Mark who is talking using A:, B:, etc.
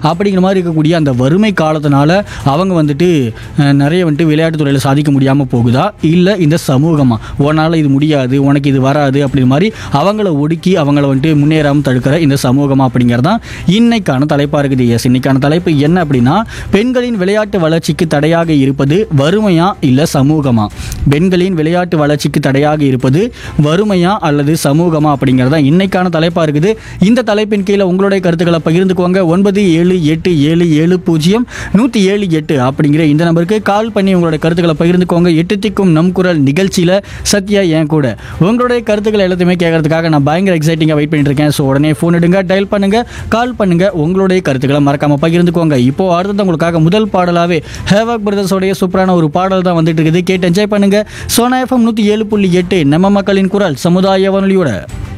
A: அப்படிங்கிற மாதிரி இருக்கக்கூடிய அந்த வறுமை காலத்தினால அவங்க வந்துட்டு அஹ், நிறைய வந்துட்டு விளையாட்டு துறையில் சாதிக்க முடியாமல் போகுதா இல்லை இந்த சமூகமா உன்னால் இது முடியாது உனக்கு இது வராது அப்படி மாதிரி அவங்கள ஒடுக்கி அவங்கள வந்துட்டு முன்னேறாமல் தடுக்கிற இந்த சமூகமா அப்படிங்கிறது தான் இன்னைக்கான தலைப்பாக இருக்குது எஸ் இன்னைக்கான தலைப்பு என்ன அப்படின்னா பெண்களின் விளையாட்டு வளர்ச்சிக்கு தடையாக இருப்பது வறுமையா இல்லை சமூகமா பெண்களின் விளையாட்டு வளர்ச்சிக்கு தடையாக இருப்பது வறுமையா அல்லது சமூகமா அப்படிங்கிறது தான் இன்னைக்கான தலைப்பாக இருக்குது இந்த தலைப்பின் கீழே உங்களுடைய கருத்துக்களை பகிர்ந்துக்கோங்க ஒன்பது ஏழு எட்டு ஏழு ஏழு பூஜ்ஜியம் நூற்றி ஏழு எட்டு அப்படிங்கிற இந்த நம்பருக்கு கால் பண்ணி உங்களுடைய கருத்துக்களை பகிர்ந்துக்கோங்க எட்டு திக்கும் நம் குரல் நிகழ்ச்சியில் சத்யா என் கூட உங்களுடைய கருத்துக்களை எல்லாத்தையுமே கேட்கறதுக்காக நான் பயங்கர எக்ஸைட்டிங்காக வெயிட் பண்ணிட்டு இருக்கேன் ஸோ உடனே ஃபோன் எடுங்க டயல் பண்ணுங்க கால் பண்ணுங்க உங்களுடைய கருத்துக்களை மறக்காம பகிர்ந்துக்கோங்க இப்போ அடுத்தது உங்களுக்காக முதல் பாடலாவே ஹேவாக் பிரதர்ஸோடைய சூப்பரான ஒரு பாடல் தான் வந்துட்டு இருக்குது கேட்டு என்ஜாய் பண்ணுங்க சோனா எஃப்எம் நூற்றி ஏழு புள்ளி எட்டு நம்ம மக்களின் குரல் சமுதாய வானொலியோட